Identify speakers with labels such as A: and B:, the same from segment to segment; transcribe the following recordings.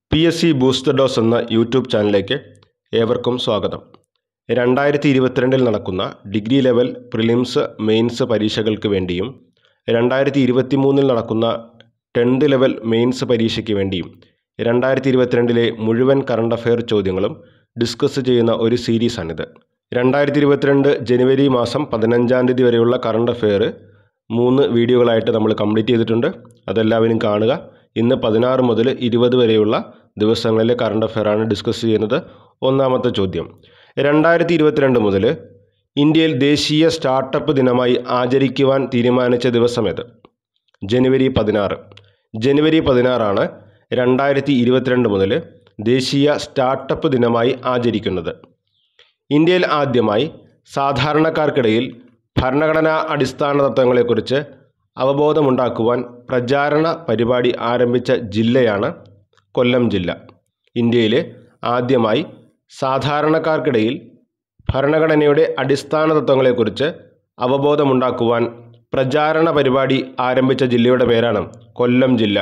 A: P S C booster dose എന്ന YouTube ചാനലിലേക്ക് ഏവർക്കും സ്വാഗതം രണ്ടായിരത്തി ഇരുപത്തിരണ്ടിൽ നടക്കുന്ന ഡിഗ്രി ലെവൽ പ്രിലിംസ് മെയിൻസ് പരീക്ഷകൾക്ക് വേണ്ടിയും രണ്ടായിരത്തി ഇരുപത്തി മൂന്നിൽ നടക്കുന്ന ടെൻത്ത് ലെവൽ മെയിൻസ് പരീക്ഷയ്ക്ക് വേണ്ടിയും രണ്ടായിരത്തി ഇരുപത്തിരണ്ടിലെ മുഴുവൻ കറണ്ട് അഫെയർ ചോദ്യങ്ങളും ഡിസ്കസ് ചെയ്യുന്ന ഒരു സീരീസാണിത് രണ്ടായിരത്തി ഇരുപത്തിരണ്ട് ജനുവരി മാസം പതിനഞ്ചാം തീയതി വരെയുള്ള കറണ്ട് അഫെയർ മൂന്ന് വീഡിയോകളായിട്ട് നമ്മൾ കംപ്ലീറ്റ് ചെയ്തിട്ടുണ്ട് അതെല്ലാവരും കാണുക ഇന്ന് പതിനാറ് മുതൽ ഇരുപത് വരെയുള്ള ദിവസങ്ങളിലെ കറണ്ട് അഫെയറാണ് ഡിസ്കസ് ചെയ്യുന്നത് ഒന്നാമത്തെ ചോദ്യം രണ്ടായിരത്തി ഇരുപത്തിരണ്ട് മുതൽ ഇന്ത്യയിൽ ദേശീയ സ്റ്റാർട്ടപ്പ് ദിനമായി ആചരിക്കുവാൻ തീരുമാനിച്ച ദിവസമേത് ജനുവരി പതിനാറ് ജനുവരി പതിനാറാണ് രണ്ടായിരത്തി ഇരുപത്തിരണ്ട് മുതൽ ദേശീയ സ്റ്റാർട്ടപ്പ് ദിനമായി ആചരിക്കുന്നത് ഇന്ത്യയിൽ ആദ്യമായി സാധാരണക്കാർക്കിടയിൽ ഭരണഘടനാ അടിസ്ഥാന തത്വങ്ങളെക്കുറിച്ച് അവബോധമുണ്ടാക്കുവാൻ പ്രചാരണ പരിപാടി ആരംഭിച്ച ജില്ലയാണ് കൊല്ലം ജില്ല ഇന്ത്യയിലെ ആദ്യമായി സാധാരണക്കാർക്കിടയിൽ ഭരണഘടനയുടെ അടിസ്ഥാന തത്വങ്ങളെക്കുറിച്ച് അവബോധമുണ്ടാക്കുവാൻ പ്രചാരണ പരിപാടി ആരംഭിച്ച ജില്ലയുടെ പേരാണ് കൊല്ലം ജില്ല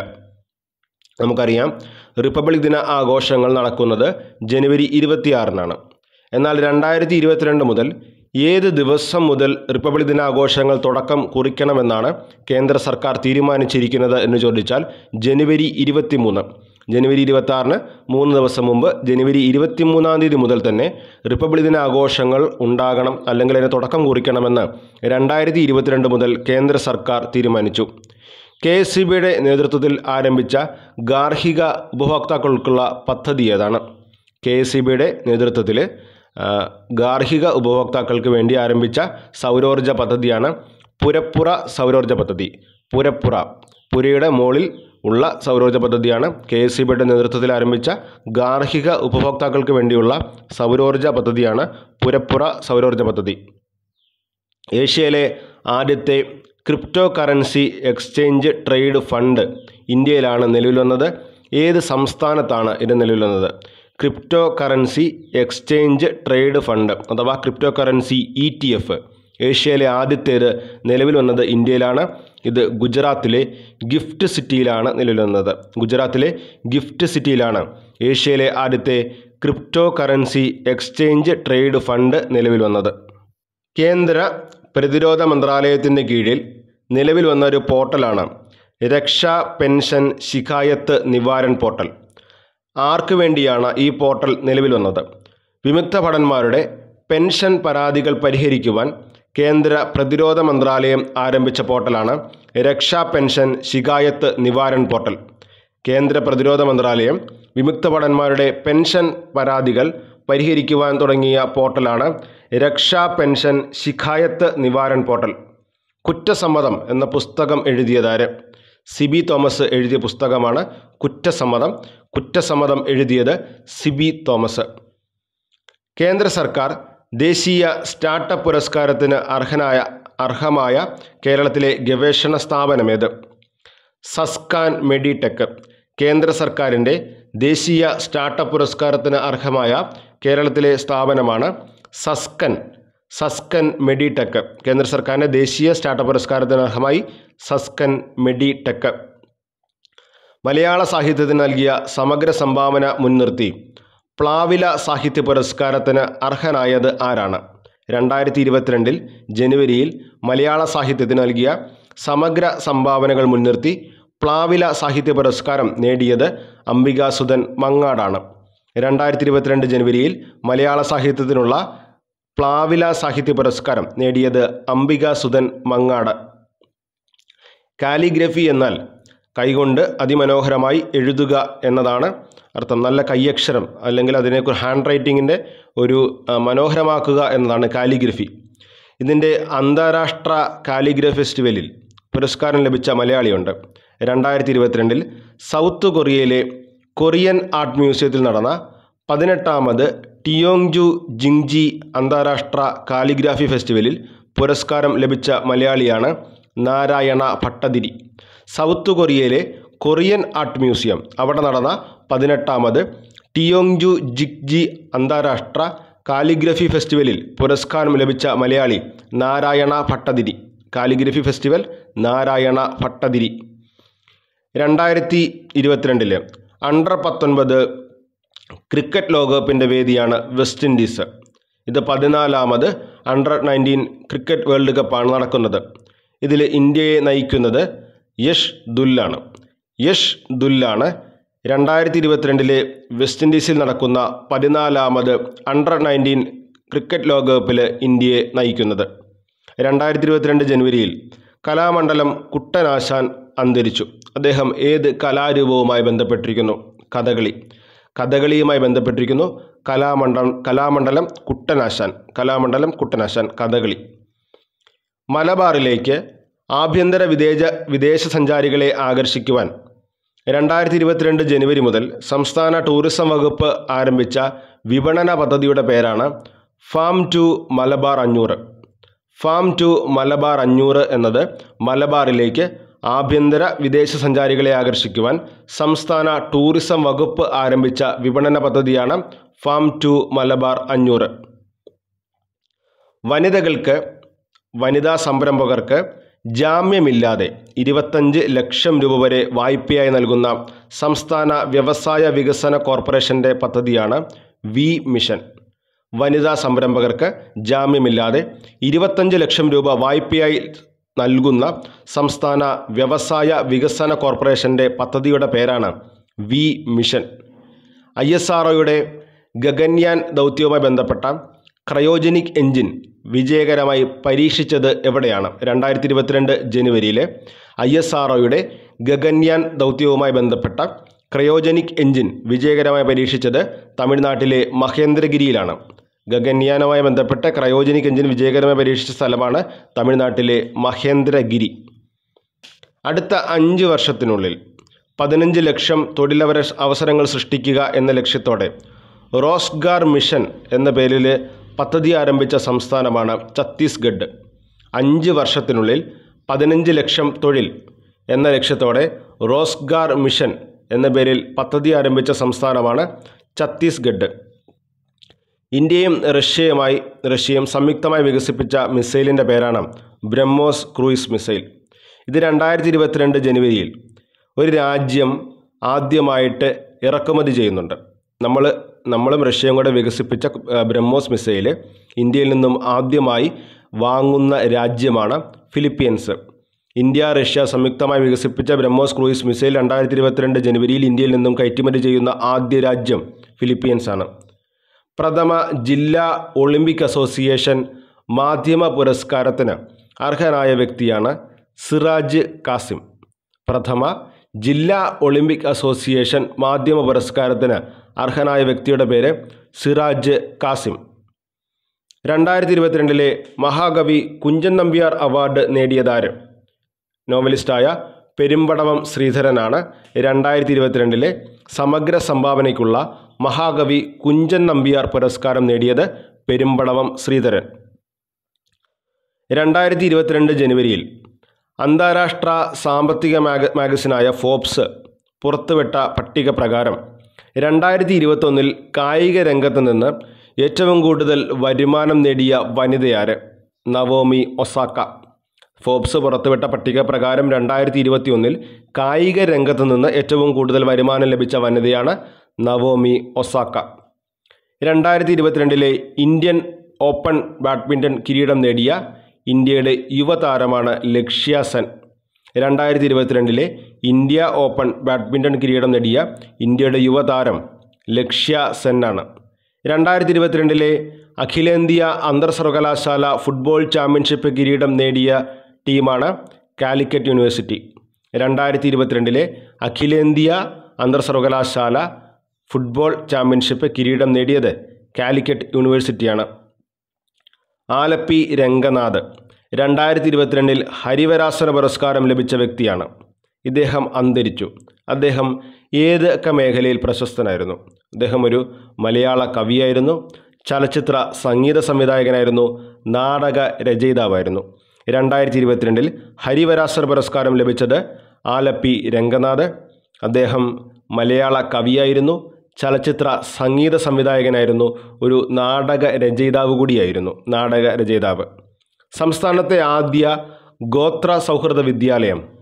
A: നമുക്കറിയാം റിപ്പബ്ലിക് ദിന ആഘോഷങ്ങൾ നടക്കുന്നത് ജനുവരി ഇരുപത്തിയാറിനാണ് എന്നാൽ രണ്ടായിരത്തി ഇരുപത്തിരണ്ട് മുതൽ ഏത് ദിവസം മുതൽ റിപ്പബ്ലിക് ദിനാഘോഷങ്ങൾ തുടക്കം കുറിക്കണമെന്നാണ് കേന്ദ്ര സർക്കാർ തീരുമാനിച്ചിരിക്കുന്നത് എന്ന് ചോദിച്ചാൽ ജനുവരി ഇരുപത്തിമൂന്ന് ജനുവരി ഇരുപത്തി ആറിന് മൂന്ന് ദിവസം മുമ്പ് ജനുവരി ഇരുപത്തിമൂന്നാം തീയതി മുതൽ തന്നെ റിപ്പബ്ലിക് ദിനാഘോഷങ്ങൾ ഉണ്ടാകണം അല്ലെങ്കിൽ അതിന് തുടക്കം കുറിക്കണമെന്ന് രണ്ടായിരത്തി ഇരുപത്തിരണ്ട് മുതൽ കേന്ദ്ര സർക്കാർ തീരുമാനിച്ചു കെ എസ് സി ബിയുടെ നേതൃത്വത്തിൽ ആരംഭിച്ച ഗാർഹിക ഉപഭോക്താക്കൾക്കുള്ള പദ്ധതി ഏതാണ് കെ എസ് സി ബിയുടെ നേതൃത്വത്തിൽ ആ, ഗാർഹിക ഉപഭോക്താക്കൾക്ക് വേണ്ടി ആരംഭിച്ച സൗരോർജ പദ്ധതിയാണ് പുരപ്പുറ സൗരോർജ പദ്ധതി പുരപ്പുറ പുരയുടെ മുകളിൽ ഉള്ള സൗരോർജ പദ്ധതിയാണ് കെ എസ് സി ബിയുടെ നേതൃത്വത്തിൽ ആരംഭിച്ച ഗാർഹിക ഉപഭോക്താക്കൾക്ക് വേണ്ടിയുള്ള സൗരോർജ പദ്ധതിയാണ് പുരപ്പുറ സൗരോർജ പദ്ധതി ഏഷ്യയിലെ ആദ്യത്തെ crypto currency exchange trade fund ഇന്ത്യയിലാണ് നിലവിൽ വന്നത് ഏത് സംസ്ഥാനത്താണ് ഇത് നിലവിൽ വന്നത് crypto currency exchange trade fund അഥവാ crypto currency E T F ഏഷ്യയിലെ ആദ്യത്തേത് നിലവിൽ വന്നത് ഇന്ത്യയിലാണ് ഇത് ഗുജറാത്തിലെ ഗിഫ്റ്റ് സിറ്റിയിലാണ് നിലവിൽ വന്നത് ഗുജറാത്തിലെ ഗിഫ്റ്റ് സിറ്റിയിലാണ് ഏഷ്യയിലെ ആദ്യത്തെ crypto currency exchange trade fund നിലവിൽ വന്നത് കേന്ദ്ര പ്രതിരോധ മന്ത്രാലയത്തിൻ്റെ കീഴിൽ നിലവിൽ വന്ന ഒരു പോർട്ടലാണ് രക്ഷാ പെൻഷൻ ശിഖായത്ത് നിവാരൺ പോർട്ടൽ ആർക്ക് വേണ്ടിയാണ് ഈ പോർട്ടൽ നിലവിൽ വന്നത് വിമുക്ത ഭടന്മാരുടെ പെൻഷൻ പരാതികൾ പരിഹരിക്കുവാൻ കേന്ദ്ര പ്രതിരോധ മന്ത്രാലയം ആരംഭിച്ച പോർട്ടലാണ് രക്ഷാ പെൻഷൻ ശിഖായത്ത് നിവാരൺ പോർട്ടൽ കേന്ദ്ര പ്രതിരോധ മന്ത്രാലയം വിമുക്ത ഭടന്മാരുടെ പെൻഷൻ പരാതികൾ പരിഹരിക്കുവാൻ തുടങ്ങിയ പോർട്ടലാണ് രക്ഷാ പെൻഷൻ ശിഖായത്ത് നിവാരൺ പോർട്ടൽ കുറ്റസമ്മതം എന്ന പുസ്തകം എഴുതിയതാര് സിബി തോമസ് എഴുതിയ പുസ്തകമാണ് കുറ്റസമ്മതം കുറ്റസമ്മതം എഴുതിയത് സിബി തോമസ് കേന്ദ്ര സർക്കാർ ദേശീയ സ്റ്റാർട്ടപ്പ് പുരസ്കാരത്തിന് അർഹനായ അർഹമായ കേരളത്തിലെ ഗവേഷണ സ്ഥാപനമേത് സസ്കാൻ മെഡിടെക് കേന്ദ്ര സർക്കാരിൻ്റെ ദേശീയ സ്റ്റാർട്ടപ്പ് പുരസ്കാരത്തിന് അർഹമായ കേരളത്തിലെ സ്ഥാപനമാണ് സസ്കൻ സസ്കൻ മെഡിടെക് കേന്ദ്ര സർക്കാരിൻ്റെ ദേശീയ സ്റ്റാർട്ടപ്പ് പുരസ്കാരത്തിന് അർഹമായി സസ്കൻ മെഡിടെക് മലയാള സാഹിത്യത്തിന് നൽകിയ സമഗ്ര സംഭാവന മുൻനിർത്തി പ്ലാവില സാഹിത്യ പുരസ്കാരത്തിന് അർഹനായത് ആരാണ് രണ്ടായിരത്തി ഇരുപത്തിരണ്ടിൽ ജനുവരിയിൽ മലയാള സാഹിത്യത്തിന് നൽകിയ സമഗ്ര സംഭാവനകൾ മുൻനിർത്തി പ്ലാവില സാഹിത്യ പുരസ്കാരം നേടിയത് അംബികാസുധൻ മങ്ങാടാണ് രണ്ടായിരത്തി ഇരുപത്തിരണ്ട് ജനുവരിയിൽ മലയാള സാഹിത്യത്തിനുള്ള പ്ലാവില സാഹിത്യ പുരസ്കാരം നേടിയത് അംബികാസുധൻ മങ്ങാട് കാലിഗ്രഫി എന്നാൽ കൈകൊണ്ട് അതിമനോഹരമായി എഴുതുക എന്നതാണ് അർത്ഥം നല്ല കൈയക്ഷരം അല്ലെങ്കിൽ അതിനെ ഹാൻഡ് റൈറ്റിങ്ങിൻ്റെ ഒരു ആ, മനോഹരമാക്കുക എന്നതാണ് കാലിഗ്രഫി ഇതിൻ്റെ അന്താരാഷ്ട്ര കാലിഗ്രഫി ഫെസ്റ്റിവലിൽ പുരസ്കാരം ലഭിച്ച മലയാളിയുണ്ട് രണ്ടായിരത്തി ഇരുപത്തിരണ്ടിൽ സൗത്ത് കൊറിയയിലെ കൊറിയൻ ആർട്ട് മ്യൂസിയത്തിൽ നടന്ന പതിനെട്ടാമത് ടിയോങ്ജു ജിങ്ജി അന്താരാഷ്ട്ര കാലിഗ്രാഫി ഫെസ്റ്റിവലിൽ പുരസ്കാരം ലഭിച്ച മലയാളിയാണ് നാരായണ ഭട്ടതിരി സൗത്ത് കൊറിയയിലെ കൊറിയൻ ആർട്ട് മ്യൂസിയം അവിടെ നടന്ന പതിനെട്ടാമത് ടിയോങ്ജു ജിഗ്ജി അന്താരാഷ്ട്ര കാലിഗ്രഫി ഫെസ്റ്റിവലിൽ പുരസ്കാരം ലഭിച്ച മലയാളി നാരായണ ഭട്ടതിരി കാലിഗ്രഫി ഫെസ്റ്റിവൽ നാരായണ ഭട്ടതിരി രണ്ടായിരത്തി ഇരുപത്തിരണ്ടില് അണ്ടർ പത്തൊൻപത് ക്രിക്കറ്റ് ലോകകപ്പിൻ്റെ വേദിയാണ് വെസ്റ്റ് ഇൻഡീസ് ഇത് പതിനാലാമത് അണ്ടർ നയൻറ്റീൻ ക്രിക്കറ്റ് വേൾഡ് കപ്പാണ് നടക്കുന്നത് ഇതിൽ ഇന്ത്യയെ നയിക്കുന്നത് യഷ് ദുല്ലാണ് യഷ് ദുല്ലാണ് രണ്ടായിരത്തി ഇരുപത്തിരണ്ടിലെ വെസ്റ്റ് ഇൻഡീസിൽ നടക്കുന്ന പതിനാലാമത് അണ്ടർ നയൻറ്റീൻ ക്രിക്കറ്റ് ലോകകപ്പിൽ ഇന്ത്യയെ നയിക്കുന്നത് രണ്ടായിരത്തി ഇരുപത്തിരണ്ട് ജനുവരിയിൽ കലാമണ്ഡലം കുട്ടനാശാൻ അന്തരിച്ചു അദ്ദേഹം ഏത് കലാരൂപവുമായി ബന്ധപ്പെട്ടിരിക്കുന്നു കഥകളി കഥകളിയുമായി ബന്ധപ്പെട്ടിരിക്കുന്നു കലാമണ്ഡലം കലാമണ്ഡലം കുട്ടനാശാൻ കലാമണ്ഡലം കുട്ടനാശാൻ കഥകളി മലബാറിലേക്ക് ആഭ്യന്തര വിദേശ വിദേശ സഞ്ചാരികളെ ആകർഷിക്കുവാൻ രണ്ടായിരത്തി ഇരുപത്തിരണ്ട് ജനുവരി മുതൽ സംസ്ഥാന ടൂറിസം വകുപ്പ് ആരംഭിച്ച വിപണന പദ്ധതിയുടെ പേരാണ് ഫാം ടു മലബാർ അഞ്ഞൂറ് ഫാം ടു മലബാർ അഞ്ഞൂറ് എന്നത് മലബാറിലേക്ക് ആഭ്യന്തര വിദേശ സഞ്ചാരികളെ ആകർഷിക്കുവാൻ സംസ്ഥാന ടൂറിസം വകുപ്പ് ആരംഭിച്ച വിപണന പദ്ധതിയാണ് ഫാം ടു മലബാർ അഞ്ഞൂറ് വനിതകൾക്ക് വനിതാ സംരംഭകർക്ക് ജാമ്യമില്ലാതെ ഇരുപത്തഞ്ച് ലക്ഷം രൂപ വരെ വായ്പയായി നൽകുന്ന സംസ്ഥാന വ്യവസായ വികസന കോർപ്പറേഷൻ്റെ പദ്ധതിയാണ് വി മിഷൻ വനിതാ സംരംഭകർക്ക് ജാമ്യമില്ലാതെ ഇരുപത്തഞ്ച് ലക്ഷം രൂപ വായ്പയായി നൽകുന്ന സംസ്ഥാന വ്യവസായ വികസന കോർപ്പറേഷൻ്റെ പദ്ധതിയുടെ പേരാണ് V mission I S R Gaganyaan ദൗത്യവുമായി ബന്ധപ്പെട്ട ക്രയോജനിക് എഞ്ചിൻ വിജയകരമായി പരീക്ഷിച്ചത് എവിടെയാണ് രണ്ടായിരത്തി ഇരുപത്തിരണ്ട് ജനുവരിയിലെ ഐ എസ് ആർ ഗഗൻയാൻ ദൗത്യവുമായി ബന്ധപ്പെട്ട ക്രയോജനിക് എഞ്ചിൻ വിജയകരമായി പരീക്ഷിച്ചത് തമിഴ്നാട്ടിലെ മഹേന്ദ്രഗിരിയിലാണ് ഗഗൻയാനുമായി ബന്ധപ്പെട്ട ക്രയോജനിക് എഞ്ചിൻ വിജയകരമായി പരീക്ഷിച്ച സ്ഥലമാണ് തമിഴ്നാട്ടിലെ മഹേന്ദ്രഗിരി അടുത്ത അഞ്ച് വർഷത്തിനുള്ളിൽ പതിനഞ്ച് ലക്ഷം തൊഴിലവര അവസരങ്ങൾ സൃഷ്ടിക്കുക എന്ന ലക്ഷ്യത്തോടെ റോസ്ഗാർ മിഷൻ എന്ന പേരിൽ പദ്ധതി ആരംഭിച്ച സംസ്ഥാനമാണ് ഛത്തീസ്ഗഡ് അഞ്ച് വർഷത്തിനുള്ളിൽ പതിനഞ്ച് ലക്ഷം തൊഴിൽ എന്ന ലക്ഷ്യത്തോടെ റോസ്ഗാർ മിഷൻ എന്ന പേരിൽ പദ്ധതി ആരംഭിച്ച സംസ്ഥാനമാണ് ഛത്തീസ്ഗഡ് ഇന്ത്യയും റഷ്യയുമായി റഷ്യയും സംയുക്തമായി വികസിപ്പിച്ച മിസൈലിൻ്റെ പേരാണ് ബ്രഹ്മോസ് ക്രൂയിസ് മിസൈൽ ഇത് രണ്ടായിരത്തി ഇരുപത്തിരണ്ട് ജനുവരിയിൽ ഒരു രാജ്യം ആദ്യമായിട്ട് ഇറക്കുമതി ചെയ്യുന്നുണ്ട് നമ്മൾ നമ്മളും റഷ്യയും കൂടെ വികസിപ്പിച്ച ആ, ബ്രഹ്മോസ് മിസൈൽ ഇന്ത്യയിൽ നിന്നും ആദ്യമായി വാങ്ങുന്ന രാജ്യമാണ് ഫിലിപ്പീൻസ് ഇന്ത്യ റഷ്യ സംയുക്തമായി വികസിപ്പിച്ച ബ്രഹ്മോസ് ക്രൂയിസ് മിസൈൽ രണ്ടായിരത്തി ഇരുപത്തിരണ്ട് ജനുവരിയിൽ ഇന്ത്യയിൽ നിന്നും കയറ്റുമതി ചെയ്യുന്ന ആദ്യ രാജ്യം ഫിലിപ്പീൻസാണ് പ്രഥമ ജില്ലാ ഒളിമ്പിക് അസോസിയേഷൻ മാധ്യമ പുരസ്കാരത്തിന് അർഹനായ വ്യക്തിയാണ് സിറാജ് കാസിം പ്രഥമ ജില്ലാ ഒളിമ്പിക് അസോസിയേഷൻ മാധ്യമ പുരസ്കാരത്തിന് അർഹനായ വ്യക്തിയുടെ പേര് സിറാജ് കാസിം രണ്ടായിരത്തി ഇരുപത്തിരണ്ടിലെ മഹാകവി കുഞ്ചൻ നമ്പ്യാർ അവാർഡ് നേടിയതാര് നോവലിസ്റ്റായ പെരുമ്പടവം ശ്രീധരനാണ് രണ്ടായിരത്തി ഇരുപത്തിരണ്ടിലെ സമഗ്ര സംഭാവനയ്ക്കുള്ള മഹാകവി കുഞ്ചൻ നമ്പ്യാർ പുരസ്കാരം നേടിയത് പെരുമ്പടവം ശ്രീധരൻ രണ്ടായിരത്തി ഇരുപത്തിരണ്ട് ജനുവരിയിൽ അന്താരാഷ്ട്ര സാമ്പത്തിക മാഗ മാഗസിനായ ഫോബ്സ് പുറത്തുവിട്ട പട്ടിക പ്രകാരം രണ്ടായിരത്തി ഇരുപത്തൊന്നിൽ കായിക രംഗത്ത് നിന്ന് ഏറ്റവും കൂടുതൽ വരുമാനം നേടിയ വനിതയാര് നവോമി ഒസാക്ക ഫോബ്സ് പുറത്തുവിട്ട പട്ടിക പ്രകാരം രണ്ടായിരത്തി ഇരുപത്തിയൊന്നിൽ കായിക രംഗത്ത് നിന്ന് ഏറ്റവും കൂടുതൽ വരുമാനം ലഭിച്ച വനിതയാണ് നവോമി ഒസാക്ക രണ്ടായിരത്തി ഇരുപത്തിരണ്ടിലെ ഇന്ത്യൻ ഓപ്പൺ ബാഡ്മിൻ്റൺ കിരീടം നേടിയ ഇന്ത്യയുടെ യുവതാരമാണ് ലക്ഷ്യ സെൻ രണ്ടായിരത്തി ഇരുപത്തിരണ്ടിലെ ഇന്ത്യ ഓപ്പൺ ബാഡ്മിൻ്റൺ കിരീടം നേടിയ ഇന്ത്യയുടെ യുവതാരം ലക്ഷ്യ സെൻ ആണ് രണ്ടായിരത്തി ഇരുപത്തിരണ്ടിലെ അഖിലേന്ത്യാ അന്തർ സർവകലാശാല ഫുട്ബോൾ ചാമ്പ്യൻഷിപ്പ് കിരീടം നേടിയ ടീമാണ് കാലിക്കറ്റ് യൂണിവേഴ്സിറ്റി രണ്ടായിരത്തി ഇരുപത്തിരണ്ടിലെ അഖിലേന്ത്യാ അന്തർ സർവകലാശാല ഫുട്ബോൾ ചാമ്പ്യൻഷിപ്പ് കിരീടം നേടിയത് കാലിക്കറ്റ് യൂണിവേഴ്സിറ്റിയാണ് ആലപ്പി രംഗനാഥ് രണ്ടായിരത്തി ഇരുപത്തിരണ്ടിൽ ഹരിവരാസന പുരസ്കാരം ലഭിച്ച വ്യക്തിയാണ് ഇദ്ദേഹം അന്തരിച്ചു അദ്ദേഹം ഏതൊക്കെ മേഖലയിൽ പ്രശസ്തനായിരുന്നു അദ്ദേഹം ഒരു മലയാള കവിയായിരുന്നു ചലച്ചിത്ര സംഗീത സംവിധായകനായിരുന്നു നാടക രചയിതാവായിരുന്നു രണ്ടായിരത്തി ഇരുപത്തിരണ്ടിൽ ഹരിവരാസന പുരസ്കാരം ലഭിച്ചത് ആലപ്പി രംഗനാഥ് അദ്ദേഹം മലയാള കവിയായിരുന്നു ചലച്ചിത്ര സംഗീത സംവിധായകനായിരുന്നു ഒരു നാടക രചയിതാവ് കൂടിയായിരുന്നു നാടക രചയിതാവ് സംസ്ഥാനത്തെ ആദ്യ ഗോത്ര സൗഹൃദ വിദ്യാലയം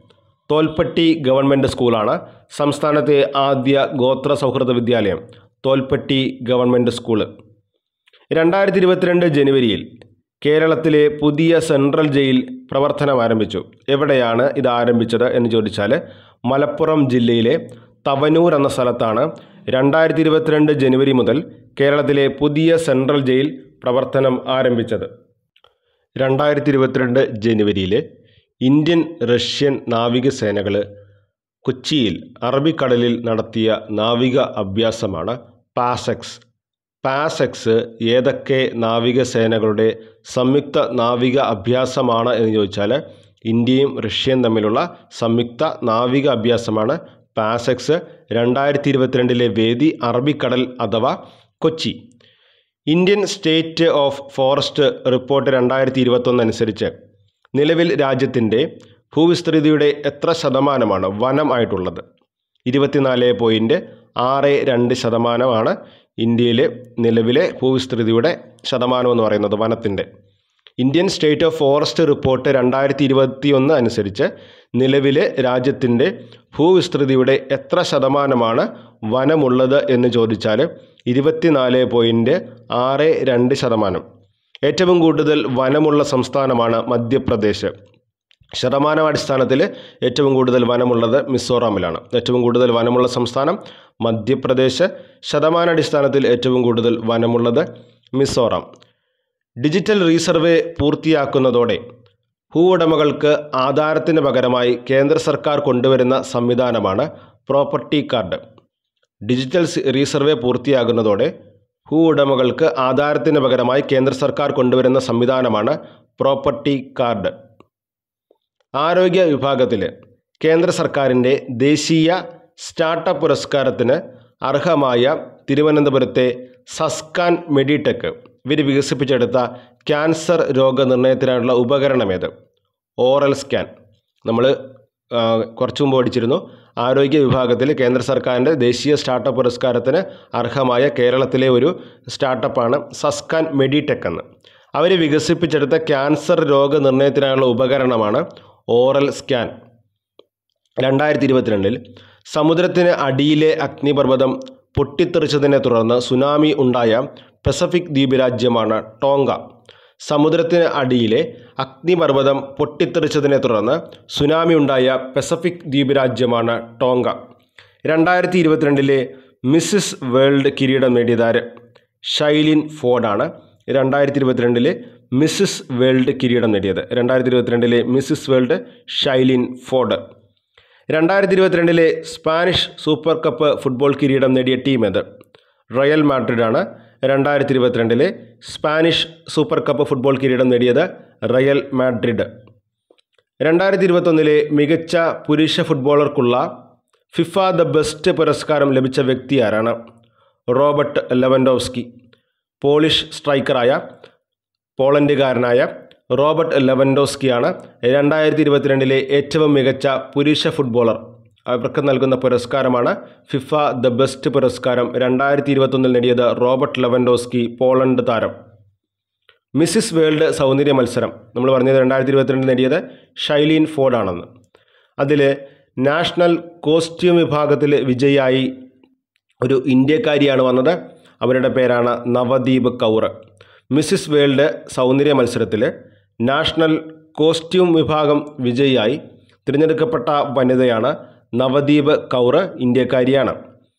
A: തോൽപ്പട്ടി ഗവൺമെൻറ് സ്കൂളാണ് സംസ്ഥാനത്തെ ആദ്യ ഗോത്ര സൗഹൃദ വിദ്യാലയം തോൽപ്പട്ടി ഗവൺമെൻറ് സ്കൂള് രണ്ടായിരത്തി ഇരുപത്തിരണ്ട് ജനുവരിയിൽ കേരളത്തിലെ പുതിയ സെൻട്രൽ ജയിൽ പ്രവർത്തനം ആരംഭിച്ചു എവിടെയാണ് ഇത് ആരംഭിച്ചത് എന്ന് ചോദിച്ചാൽ മലപ്പുറം ജില്ലയിലെ തവനൂർ എന്ന സ്ഥലത്താണ് രണ്ടായിരത്തി ഇരുപത്തിരണ്ട് ജനുവരി മുതൽ കേരളത്തിലെ പുതിയ സെൻട്രൽ ജയിൽ പ്രവർത്തനം ആരംഭിച്ചത് രണ്ടായിരത്തി ഇരുപത്തിരണ്ട് ജനുവരിയിൽ ഇന്ത്യൻ റഷ്യൻ നാവികസേനകൾ കൊച്ചിയിൽ അറബിക്കടലിൽ നടത്തിയ നാവിക അഭ്യാസമാണ് പാസെക്സ് പാസെക്സ് ഏതൊക്കെ നാവികസേനകളുടെ സംയുക്ത നാവിക അഭ്യാസമാണ് എന്ന് ചോദിച്ചാൽ ഇന്ത്യയും റഷ്യയും തമ്മിലുള്ള സംയുക്ത നാവിക അഭ്യാസമാണ് പാസെക്സ് രണ്ടായിരത്തി ഇരുപത്തിരണ്ടിലെ വേദി അറബിക്കടൽ അഥവാ Kochi Indian state of forest report രണ്ടായിരത്തി ഇരുപത്തൊന്ന് അനുസരിച്ച് നിലവിൽ രാജ്യത്തിൻ്റെ ഭൂവിസ്തൃതിയുടെ എത്ര ശതമാനമാണ് വനം ആയിട്ടുള്ളത് ഇരുപത്തിനാല് പോയിൻറ്റ് ആറ് രണ്ട് ശതമാനമാണ് ഇന്ത്യയിലെ നിലവിലെ ഭൂവിസ്തൃതിയുടെ ശതമാനം എന്ന് പറയുന്നത് വനത്തിൻ്റെ Indian state of forest report രണ്ടായിരത്തി ഇരുപത്തി ഒന്ന് അനുസരിച്ച് നിലവിലെ രാജ്യത്തിൻ്റെ ഭൂവിസ്തൃതിയുടെ എത്ര ശതമാനമാണ് വനമുള്ളത് എന്ന് ചോദിച്ചാൽ ഇരുപത്തിനാല് പോയിൻറ്റ് ആറ് രണ്ട് ശതമാനം ഏറ്റവും കൂടുതൽ വനമുള്ള സംസ്ഥാനമാണ് മധ്യപ്രദേശ് ശതമാനാടിസ്ഥാനത്തിൽ ഏറ്റവും കൂടുതൽ വനമുള്ളത് മിസോറാമിലാണ് ഏറ്റവും കൂടുതൽ വനമുള്ള സംസ്ഥാനം മധ്യപ്രദേശ് ശതമാനാടിസ്ഥാനത്തിൽ ഏറ്റവും കൂടുതൽ വനമുള്ളത് മിസോറാം ഡിജിറ്റൽ റീസർവേ പൂർത്തിയാക്കുന്നതോടെ ഭൂവുടമകൾക്ക് ആധാരത്തിന് പകരമായി കേന്ദ്ര സർക്കാർ കൊണ്ടുവരുന്ന സംവിധാനമാണ് പ്രോപ്പർട്ടി കാർഡ് ഡിജിറ്റൽ സി- റീസർവേ പൂർത്തിയാകുന്നതോടെ ഭൂവുടമകൾക്ക് ആധാരത്തിന് പകരമായി കേന്ദ്ര സർക്കാർ കൊണ്ടുവരുന്ന സംവിധാനമാണ് പ്രോപ്പർട്ടി കാർഡ് ആരോഗ്യ വിഭാഗത്തിൽ കേന്ദ്ര സർക്കാരിൻ്റെ ദേശീയ സ്റ്റാർട്ടപ്പ് പുരസ്കാരത്തിന് അർഹമായ തിരുവനന്തപുരത്തെ സസ്കാൻ മെഡിടെക് ഇവർ വികസിപ്പിച്ചെടുത്ത ക്യാൻസർ രോഗനിർണയത്തിനായുള്ള ഉപകരണമേത് ഓറൽ സ്കാൻ നമ്മൾ കുറച്ചു മുമ്പ് പഠിച്ചിരുന്നു ആരോഗ്യ വിഭാഗത്തിൽ കേന്ദ്ര സർക്കാരിൻ്റെ ദേശീയ സ്റ്റാർട്ടപ്പ് പുരസ്കാരത്തിന് അർഹമായ കേരളത്തിലെ ഒരു സ്റ്റാർട്ടപ്പാണ് സസ്കാൻ മെഡിടെക് എന്ന് അവർ വികസിപ്പിച്ചെടുത്ത ക്യാൻസർ രോഗനിർണയത്തിനായുള്ള ഉപകരണമാണ് ഓറൽ സ്കാൻ രണ്ടായിരത്തി ഇരുപത്തിരണ്ടിൽ സമുദ്രത്തിന് അടിയിലെ അഗ്നിപർവ്വതം പൊട്ടിത്തെറിച്ചതിനെ തുടർന്ന് സുനാമി ഉണ്ടായ പസഫിക് ദ്വീപ് രാജ്യമാണ് ടോങ്ക സമുദ്രത്തിന് അടിയിലെ അഗ്നിപർവ്വതം പൊട്ടിത്തെറിച്ചതിനെ തുടർന്ന് സുനാമി ഉണ്ടായ പസഫിക് ദ്വീപ് രാജ്യമാണ് ടോങ്ക രണ്ടായിരത്തി ഇരുപത്തിരണ്ടിലെ മിസ്സിസ് വേൾഡ് കിരീടം നേടിയതാര് ഷൈലിൻ ഫോർഡാണ് രണ്ടായിരത്തി ഇരുപത്തിരണ്ടിലെ മിസ്സിസ് വേൾഡ് കിരീടം നേടിയത് രണ്ടായിരത്തി ഇരുപത്തിരണ്ടിലെ മിസ്സിസ് വേൾഡ് ഷൈലിൻ ഫോർഡ് രണ്ടായിരത്തി ഇരുപത്തിരണ്ടിലെ സ്പാനിഷ് സൂപ്പർ കപ്പ് ഫുട്ബോൾ കിരീടം നേടിയ ടീം ഏത് റയൽ മാഡ്രിഡാണ് രണ്ടായിരത്തി ഇരുപത്തിരണ്ടിലെ സ്പാനിഷ് സൂപ്പർ കപ്പ് ഫുട്ബോൾ കിരീടം നേടിയത് റയൽ മാഡ്രിഡ് രണ്ടായിരത്തി ഇരുപത്തൊന്നിലെ മികച്ച പുരുഷ ഫുട്ബോളർക്കുള്ള ഫിഫ ദ ബെസ്റ്റ് പുരസ്കാരം ലഭിച്ച വ്യക്തി ആരാണ് റോബർട്ട് ലെവൻഡോവ്സ്കി പോളിഷ് സ്ട്രൈക്കറായ പോളണ്ടുകാരനായ റോബർട്ട് ലെവൻഡോസ്കിയാണ് രണ്ടായിരത്തി ഇരുപത്തിരണ്ടിലെ ഏറ്റവും മികച്ച പുരുഷ ഫുട്ബോളർ അവർക്ക് നൽകുന്ന പുരസ്കാരമാണ് ഫിഫ ദ ബെസ്റ്റ് പുരസ്കാരം രണ്ടായിരത്തി ഇരുപത്തൊന്നിൽ നേടിയത് റോബർട്ട് ലെവൻഡോസ്കി പോളണ്ട് താരം മിസ്സിസ് വേൾഡ് സൗന്ദര്യ മത്സരം നമ്മൾ പറഞ്ഞത് രണ്ടായിരത്തി ഇരുപത്തിരണ്ടിൽ നേടിയത് ഷൈലീൻ ഫോർഡാണെന്ന് അതിൽ നാഷണൽ കോസ്റ്റ്യൂം വിഭാഗത്തിൽ വിജയിയായി ഒരു ഇന്ത്യക്കാരിയാണ് വന്നത് അവരുടെ പേരാണ് നവദീപ് കൗർ മിസ്സിസ് വേൾഡ് സൗന്ദര്യ മത്സരത്തിൽ നാഷണൽ കോസ്റ്റ്യൂം വിഭാഗം വിജയിയായി തിരഞ്ഞെടുക്കപ്പെട്ട വനിതയാണ് നവദീപ് കൗർ ഇന്ത്യക്കാരിയാണ്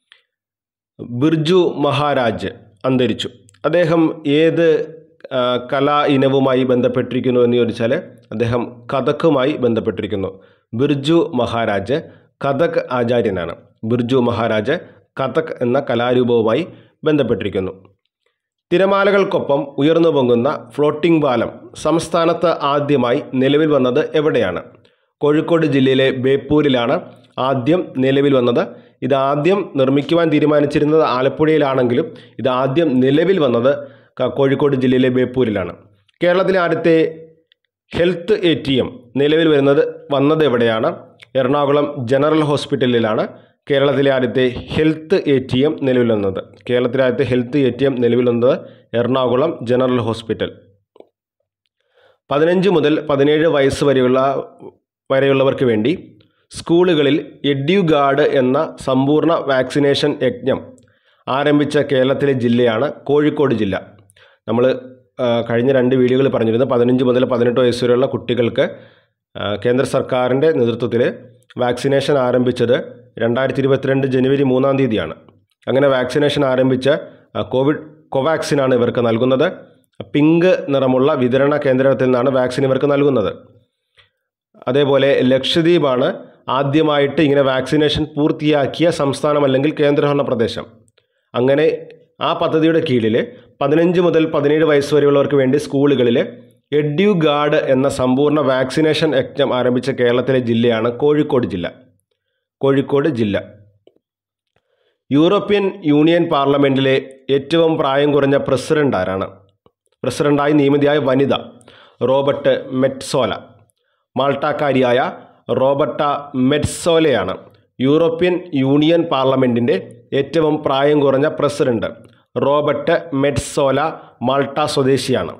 A: ബിർജു മഹാരാജ് അന്തരിച്ചു അദ്ദേഹം ഏത് ആ, കലാ ഇനവുമായി ബന്ധപ്പെട്ടിരിക്കുന്നു എന്ന് ചോദിച്ചാൽ അദ്ദേഹം കഥക്കുമായി ബന്ധപ്പെട്ടിരിക്കുന്നു ബിർജു മഹാരാജ് കഥക് ആചാര്യനാണ് ബിർജു മഹാരാജ് കഥക് എന്ന കലാരൂപവുമായി ബന്ധപ്പെട്ടിരിക്കുന്നു തിരമാലകൾക്കൊപ്പം ഉയർന്നു പൊങ്ങുന്ന ഫ്ലോട്ടിംഗ് പാലം സംസ്ഥാനത്ത് ആദ്യമായി നിലവിൽ വന്നത് എവിടെയാണ് കോഴിക്കോട് ജില്ലയിലെ ബേപ്പൂരിലാണ് ആദ്യം നിലവിൽ വന്നത് ഇത് ആദ്യം നിർമ്മിക്കുവാൻ തീരുമാനിച്ചിരുന്നത് ആലപ്പുഴയിലാണെങ്കിലും ഇത് ആദ്യം നിലവിൽ വന്നത് ക- കോഴിക്കോട് ജില്ലയിലെ ബേപ്പൂരിലാണ് കേരളത്തിലെ ആദ്യത്തെ ഹെൽത്ത് എ ടി എം നിലവിൽ വരുന്നത് വന്നത് എവിടെയാണ് എറണാകുളം ജനറൽ ഹോസ്പിറ്റലിലാണ് കേരളത്തിലെ ആദ്യത്തെ ഹെൽത്ത് എ ടി എം നിലവിൽ വന്നത് കേരളത്തിലെ ആദ്യത്തെ ഹെൽത്ത് എ ടി എം നിലവിൽ വന്നത് എറണാകുളം ജനറൽ ഹോസ്പിറ്റൽ പതിനഞ്ച് മുതൽ പതിനേഴ് വയസ്സ് വരെയുള്ള വരെയുള്ളവർക്ക് വേണ്ടി സ്കൂളുകളിൽ എഡ്യൂഗാർഡ് എന്ന സമ്പൂർണ്ണ വാക്സിനേഷൻ യജ്ഞം ആരംഭിച്ച കേരളത്തിലെ ജില്ലയാണ് കോഴിക്കോട് ജില്ല നമ്മൾ ആ, കഴിഞ്ഞ രണ്ട് വീഡിയോകളിൽ പറഞ്ഞിരുന്നു പതിനഞ്ച് മുതൽ പതിനെട്ട് വയസ്സ് വരെയുള്ള കുട്ടികൾക്ക് ആ, കേന്ദ്ര സർക്കാരിൻ്റെ നേതൃത്വത്തിൽ വാക്സിനേഷൻ ആരംഭിച്ചത് രണ്ടായിരത്തി ഇരുപത്തിരണ്ട് ജനുവരി മൂന്നാം തീയതിയാണ് അങ്ങനെ വാക്സിനേഷൻ ആരംഭിച്ച ആ, കോവിഡ് കോവാക്സിനാണ് ഇവർക്ക് നൽകുന്നത് പിങ്ക് നിറമുള്ള വിതരണ കേന്ദ്രത്തിൽ നിന്നാണ് വാക്സിൻ ഇവർക്ക് നൽകുന്നത് അതേപോലെ ലക്ഷദ്വീപാണ് ആദ്യമായിട്ട് ഇങ്ങനെ വാക്സിനേഷൻ പൂർത്തിയാക്കിയ സംസ്ഥാനം അല്ലെങ്കിൽ കേന്ദ്രഭരണ പ്രദേശം അങ്ങനെ ആ പദ്ധതിയുടെ കീഴിൽ പതിനഞ്ച് മുതൽ പതിനേഴ് വയസ്സ് വരെയുള്ളവർക്ക് വേണ്ടി സ്കൂളുകളിൽ എഡ്യു ഗാർഡ് എന്ന സമ്പൂർണ്ണ വാക്സിനേഷൻ യജ്ഞം ആരംഭിച്ച കേരളത്തിലെ ജില്ലയാണ് കോഴിക്കോട് ജില്ല കോഴിക്കോട് ജില്ല യൂറോപ്യൻ യൂണിയൻ പാർലമെൻറ്റിലെ ഏറ്റവും പ്രായം കുറഞ്ഞ പ്രസിഡന്റ് ആരാണ് പ്രസിഡന്റായി നിയമിതയായ വനിത റോബർട്ട് മെറ്റ്സോല മാൾട്ടാക്കാരിയായ റോബർട്ട മെറ്റ്സോലയാണ് യൂറോപ്യൻ യൂണിയൻ പാർലമെൻറ്റിൻ്റെ ഏറ്റവും പ്രായം കുറഞ്ഞ പ്രസിഡന്റ് റോബർട്ട് മെറ്റ്സോല മാൾട്ട സ്വദേശിയാണ്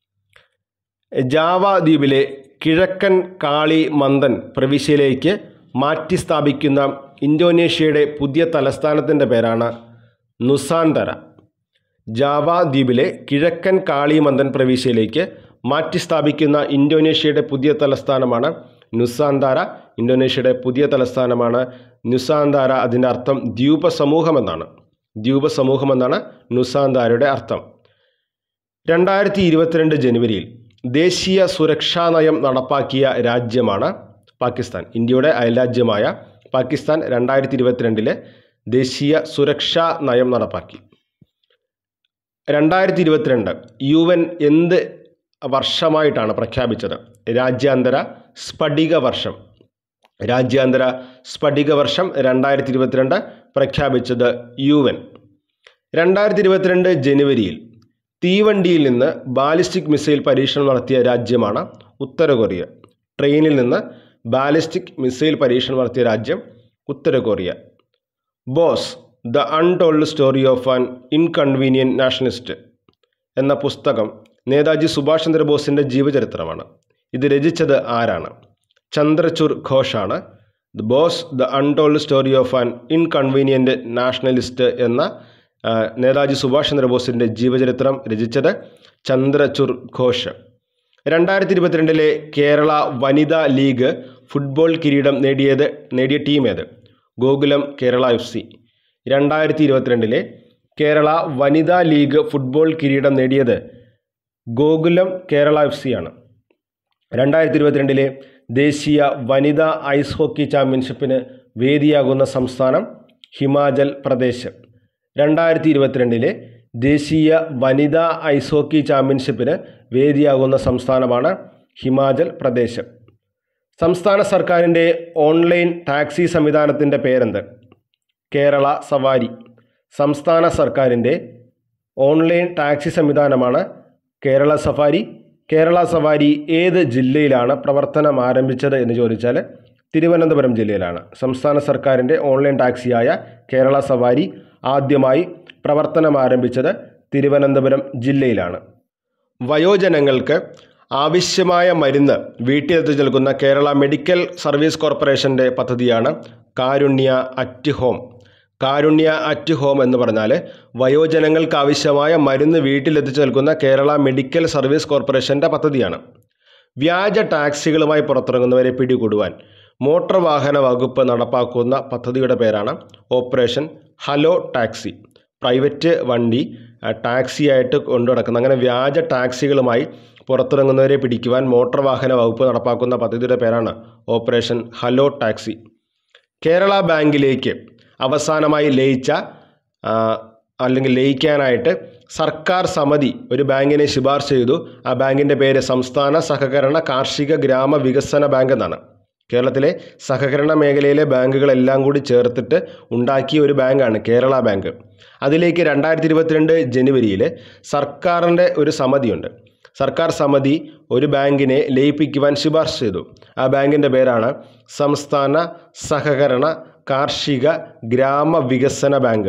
A: ജാവ ദ്വീപിലെ കിഴക്കൻ കാളി മന്ദൻ പ്രവിശ്യയിലേക്ക് മാറ്റി സ്ഥാപിക്കുന്ന ഇന്തോനേഷ്യയുടെ പുതിയ തലസ്ഥാനത്തിൻ്റെ പേരാണ് നുസാന്തര ജാവ ദ്വീപിലെ കിഴക്കൻ കാളിമന്ദൻ പ്രവിശ്യയിലേക്ക് മാറ്റി സ്ഥാപിക്കുന്ന ഇന്തോനേഷ്യയുടെ പുതിയ തലസ്ഥാനമാണ് നുസാന്താര ഇന്തോനേഷ്യയുടെ പുതിയ തലസ്ഥാനമാണ് നുസാന്താര അതിൻ്റെ അർത്ഥം ദ്വീപ സമൂഹമെന്നാണ് ദ്വീപ സമൂഹമെന്നാണ് നുസാന്താരയുടെ അർത്ഥം രണ്ടായിരത്തി ഇരുപത്തിരണ്ട് ജനുവരിയിൽ ദേശീയ സുരക്ഷാ നയം നടപ്പാക്കിയ രാജ്യമാണ് പാകിസ്ഥാൻ ഇന്ത്യയുടെ അയൽരാജ്യമായ പാകിസ്ഥാൻ രണ്ടായിരത്തി ഇരുപത്തിരണ്ടിലെ ദേശീയ സുരക്ഷാ നയം നടപ്പാക്കി രണ്ടായിരത്തി ഇരുപത്തിരണ്ട് യു എൻ എന്ത് വർഷമായിട്ടാണ് പ്രഖ്യാപിച്ചത് രാജ്യാന്തര സ്ഫടിക വർഷം രാജ്യാന്തര സ്ഫടിക വർഷം രണ്ടായിരത്തി ഇരുപത്തിരണ്ട് പ്രഖ്യാപിച്ചത് യു എൻ രണ്ടായിരത്തി ഇരുപത്തിരണ്ട് ജനുവരിയിൽ തീവണ്ടിയിൽ നിന്ന് ബാലിസ്റ്റിക് മിസൈൽ പരീക്ഷണം നടത്തിയ രാജ്യമാണ് ഉത്തര കൊറിയ ട്രെയിനിൽ നിന്ന് ബാലിസ്റ്റിക് മിസൈൽ പരീക്ഷണം നടത്തിയ രാജ്യം ഉത്തര Korea Bose the untold story of an inconvenient nationalist എന്ന പുസ്തകം നേതാജി സുഭാഷ് ചന്ദ്രബോസിൻ്റെ ജീവചരിത്രമാണ് ഇത് രചിച്ചത് ആരാണ് ചന്ദ്രചൂർ ഘോഷാണ് the Bose the untold story of an inconvenient nationalist എന്ന ആ, നേതാജി സുഭാഷ് ചന്ദ്രബോസിൻ്റെ ജീവചരിത്രം രചിച്ചത് ചന്ദ്രചൂർ ഘോഷ് രണ്ടായിരത്തി ഇരുപത്തിരണ്ടിലെ കേരള വനിതാ ലീഗ് ഫുട്ബോൾ കിരീടം നേടിയത് നേടിയ ടീം ഏത് ഗോകുലം കേരള എഫ് സി രണ്ടായിരത്തി ഇരുപത്തിരണ്ടിലെ കേരള വനിതാ ലീഗ് ഫുട്ബോൾ കിരീടം നേടിയത് ഗോകുലം കേരള എഫ് സി ആണ് രണ്ടായിരത്തി ഇരുപത്തിരണ്ടിലെ ദേശീയ വനിതാ ഐസ് ഹോക്കി ചാമ്പ്യൻഷിപ്പിന് വേദിയാകുന്ന സംസ്ഥാനം ഹിമാചൽ പ്രദേശ് രണ്ടായിരത്തി ഇരുപത്തിരണ്ടിലെ ദേശീയ വനിതാ ഐസ് ഹോക്കി ചാമ്പ്യൻഷിപ്പിന് വേദിയാകുന്ന സംസ്ഥാനമാണ് ഹിമാചൽ പ്രദേശ് സംസ്ഥാന സർക്കാരിൻ്റെ ഓൺലൈൻ ടാക്സി സംവിധാനത്തിൻ്റെ പേരെന്ത് കേരള സവാരി സംസ്ഥാന സർക്കാരിൻ്റെ ഓൺലൈൻ ടാക്സി സംവിധാനമാണ് കേരള സഫാരി കേരള സവാരി ഏത് ജില്ലയിലാണ് പ്രവർത്തനം ആരംഭിച്ചത് എന്ന് ചോദിച്ചാൽ തിരുവനന്തപുരം ജില്ലയിലാണ് സംസ്ഥാന സർക്കാരിൻ്റെ ഓൺലൈൻ ടാക്സിയായ കേരള സവാരി ആദ്യമായി പ്രവർത്തനം ആരംഭിച്ചത് തിരുവനന്തപുരം ജില്ലയിലാണ് വയോജനങ്ങൾക്ക് ആവശ്യമായ മരുന്ന് വീട്ടിലെത്തിച്ച് നൽകുന്ന കേരള മെഡിക്കൽ സർവീസ് കോർപ്പറേഷൻ്റെ പദ്ധതിയാണ് Karunya at home Karunya at home എന്ന് പറഞ്ഞാൽ വയോജനങ്ങൾക്ക് ആവശ്യമായ മരുന്ന് വീട്ടിലെത്തിച്ച് നൽകുന്ന കേരള മെഡിക്കൽ സർവീസ് കോർപ്പറേഷൻ്റെ പദ്ധതിയാണ് വ്യാജ ടാക്സികളുമായി പുറത്തിറങ്ങുന്നവരെ പിടികൂടുവാൻ മോട്ടോർ വാഹന വകുപ്പ് നടപ്പാക്കുന്ന പദ്ധതിയുടെ പേരാണ് ഓപ്പറേഷൻ ഹലോ ടാക്സി പ്രൈവറ്റ് വണ്ടി ആ, ടാക്സിയായിട്ട് കൊണ്ടു നടക്കുന്ന അങ്ങനെ വ്യാജ ടാക്സികളുമായി പുറത്തിറങ്ങുന്നവരെ പിടിക്കുവാൻ മോട്ടോർ വാഹന വകുപ്പ് നടപ്പാക്കുന്ന പദ്ധതിയുടെ പേരാണ് ഓപ്പറേഷൻ ഹലോ ടാക്സി കേരള ബാങ്കിലേക്ക് അവസാനമായി ലയിച്ച ആ, അല്ലെങ്കിൽ ലയിക്കാനായിട്ട് സർക്കാർ സമിതി ഒരു ബാങ്കിനെ ശുപാർശ ചെയ്തു ആ ബാങ്കിൻ്റെ പേര് സംസ്ഥാന സഹകരണ കാർഷിക ഗ്രാമ വികസന ബാങ്ക് എന്നാണ് കേരളത്തിലെ സഹകരണ മേഖലയിലെ ബാങ്കുകളെല്ലാം കൂടി ചേർത്തിട്ട് ഉണ്ടാക്കിയ ഒരു ബാങ്കാണ് കേരള ബാങ്ക് അതിലേക്ക് രണ്ടായിരത്തി ഇരുപത്തിരണ്ട് ജനുവരിയിൽ സർക്കാരിൻ്റെ ഒരു സമിതിയുണ്ട് സർക്കാർ സമിതി ഒരു ബാങ്കിനെ ലയിപ്പിക്കുവാൻ ശുപാർശ ചെയ്തു ആ ബാങ്കിൻ്റെ പേരാണ് സംസ്ഥാന സഹകരണ കാർഷിക ഗ്രാമ വികസന ബാങ്ക്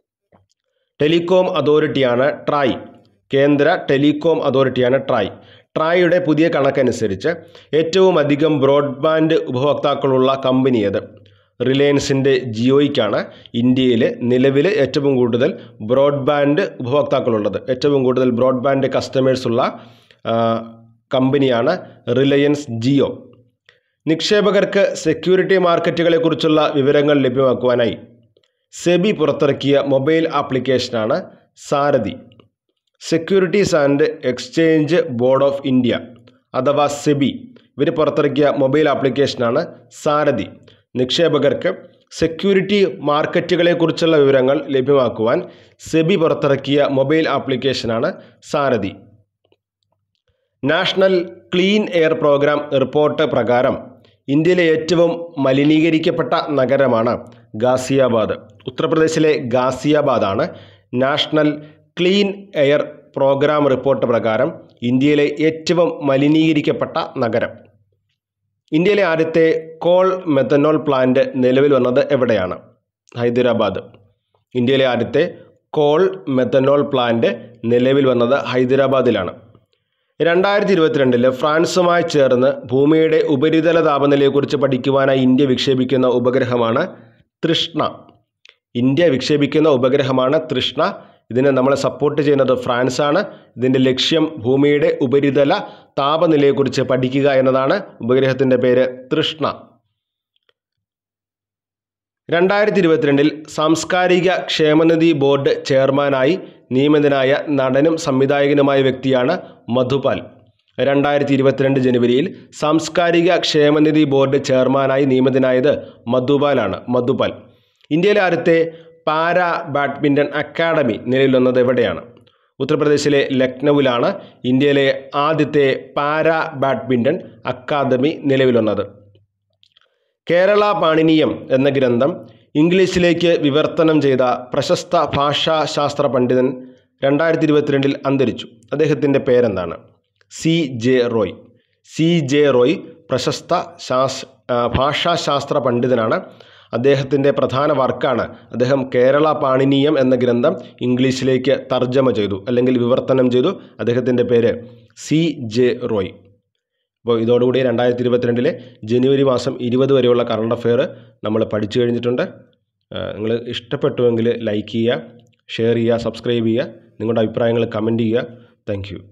A: ടെലികോം അതോറിറ്റിയാണ് ട്രായ് കേന്ദ്ര ടെലികോം അതോറിറ്റിയാണ് ട്രായ് ട്രായുടെ പുതിയ കണക്കനുസരിച്ച് ഏറ്റവും അധികം ബ്രോഡ്ബാൻഡ് ഉപഭോക്താക്കളുള്ള കമ്പനി ഏത് റിലയൻസിൻ്റെ ജിയോയ്ക്കാണ് ഇന്ത്യയിൽ നിലവിൽ ഏറ്റവും കൂടുതൽ ബ്രോഡ്ബാൻഡ് ഉപഭോക്താക്കളുള്ളത് ഏറ്റവും കൂടുതൽ ബ്രോഡ്ബാൻഡ് കസ്റ്റമേഴ്സ് ഉള്ള ആ, കമ്പനിയാണ് റിലയൻസ് ജിയോ നിക്ഷേപകർക്ക് സെക്യൂരിറ്റി മാർക്കറ്റുകളെക്കുറിച്ചുള്ള വിവരങ്ങൾ ലഭ്യമാക്കുവാനായി സെബി പുറത്തിറക്കിയ മൊബൈൽ ആപ്ലിക്കേഷനാണ് Saarthi securities and exchange board of India അഥവാ സെബി ഇവർ പുറത്തിറക്കിയ മൊബൈൽ ആപ്ലിക്കേഷനാണ് സാരഥി നിക്ഷേപകർക്ക് സെക്യൂരിറ്റി മാർക്കറ്റുകളെക്കുറിച്ചുള്ള വിവരങ്ങൾ ലഭ്യമാക്കുവാൻ സെബി പുറത്തിറക്കിയ മൊബൈൽ ആപ്ലിക്കേഷനാണ് Saarthi national clean air programme report പ്രകാരം ഇന്ത്യയിലെ ഏറ്റവും മലിനീകരിക്കപ്പെട്ട നഗരമാണ് ഗാസിയാബാദ് ഉത്തർപ്രദേശിലെ ഗാസിയാബാദാണ് national clean air programme report പ്രകാരം ഇന്ത്യയിലെ ഏറ്റവും മലിനീകരിക്കപ്പെട്ട നഗരം ഇന്ത്യയിലെ ആദ്യത്തെ കോൾ മെത്തനോൾ പ്ലാന്റ് നിലവിൽ വന്നത് എവിടെയാണ് ഹൈദരാബാദ് ഇന്ത്യയിലെ ആദ്യത്തെ കോൾ മെത്തനോൾ പ്ലാന്റ് നിലവിൽ വന്നത് ഹൈദരാബാദിലാണ് രണ്ടായിരത്തി ഇരുപത്തിരണ്ടില് ഫ്രാൻസുമായി ചേർന്ന് ഭൂമിയുടെ ഉപരിതല താപനിലയെക്കുറിച്ച് പഠിക്കുവാനായി ഇന്ത്യ വിക്ഷേപിക്കുന്ന ഉപഗ്രഹമാണ് തൃഷ്ണ ഇന്ത്യ വിക്ഷേപിക്കുന്ന ഉപഗ്രഹമാണ് തൃഷ്ണ ഇതിനെ നമ്മളെ സപ്പോർട്ട് ചെയ്യുന്നത് ഫ്രാൻസാണ് ഇതിൻ്റെ ലക്ഷ്യം ഭൂമിയുടെ ഉപരിതല താപനിലയെക്കുറിച്ച് പഠിക്കുക എന്നതാണ് ഉപഗ്രഹത്തിൻ്റെ പേര് തൃഷ്ണ രണ്ടായിരത്തി ഇരുപത്തിരണ്ടിൽ സാംസ്കാരിക ക്ഷേമനിധി ബോർഡ് ചെയർമാനായി നിയമിതനായ നടനും സംവിധായകനുമായ വ്യക്തിയാണ് മധുപാൽ രണ്ടായിരത്തി ഇരുപത്തിരണ്ട് ജനുവരിയിൽ സാംസ്കാരിക ക്ഷേമനിധി ബോർഡ് ചെയർമാനായി നിയമിതനായത് മധുപാലാണ് മധുപാൽ ഇന്ത്യയിലെ ആദ്യത്തെ പാരാ ബാഡ്മിൻ്റൺ അക്കാഡമി നിലവിൽ വന്നത് എവിടെയാണ് ഉത്തർപ്രദേശിലെ ലക്നൌവിലാണ് ഇന്ത്യയിലെ ആദ്യത്തെ പാരാ ബാഡ്മിൻ്റൺ അക്കാദമി നിലവിൽ വന്നത് കേരള പാണിനീയം എന്ന ഗ്രന്ഥം ഇംഗ്ലീഷിലേക്ക് വിവർത്തനം ചെയ്ത പ്രശസ്ത ഭാഷാശാസ്ത്ര പണ്ഡിതൻ രണ്ടായിരത്തി ഇരുപത്തിരണ്ടിൽ അന്തരിച്ചു അദ്ദേഹത്തിൻ്റെ പേരെന്താണ് C J Roy C J Roy പ്രശസ്ത ശാസ് ആ, ഭാഷാശാസ്ത്ര പണ്ഡിതനാണ് അദ്ദേഹത്തിൻ്റെ പ്രധാന വർക്കാണ് അദ്ദേഹം കേരള പാണിനീയം എന്ന ഗ്രന്ഥം ഇംഗ്ലീഷിലേക്ക് തർജ്ജമ ചെയ്തു അല്ലെങ്കിൽ വിവർത്തനം ചെയ്തു അദ്ദേഹത്തിൻ്റെ പേര് സി ജെ റോയ് അപ്പോൾ ഇതോടുകൂടി രണ്ടായിരത്തി ഇരുപത്തിരണ്ടിലെ ജനുവരി മാസം ഇരുപത് വരെയുള്ള കറണ്ട് അഫെയർ നമ്മൾ പഠിച്ചു കഴിഞ്ഞിട്ടുണ്ട് നിങ്ങൾ ഇഷ്ടപ്പെട്ടുവെങ്കിൽ ലൈക്ക് ചെയ്യുക ഷെയർ ചെയ്യുക സബ്സ്ക്രൈബ് ചെയ്യുക നിങ്ങളുടെ അഭിപ്രായങ്ങൾ കമൻറ്റ് ചെയ്യുക താങ്ക്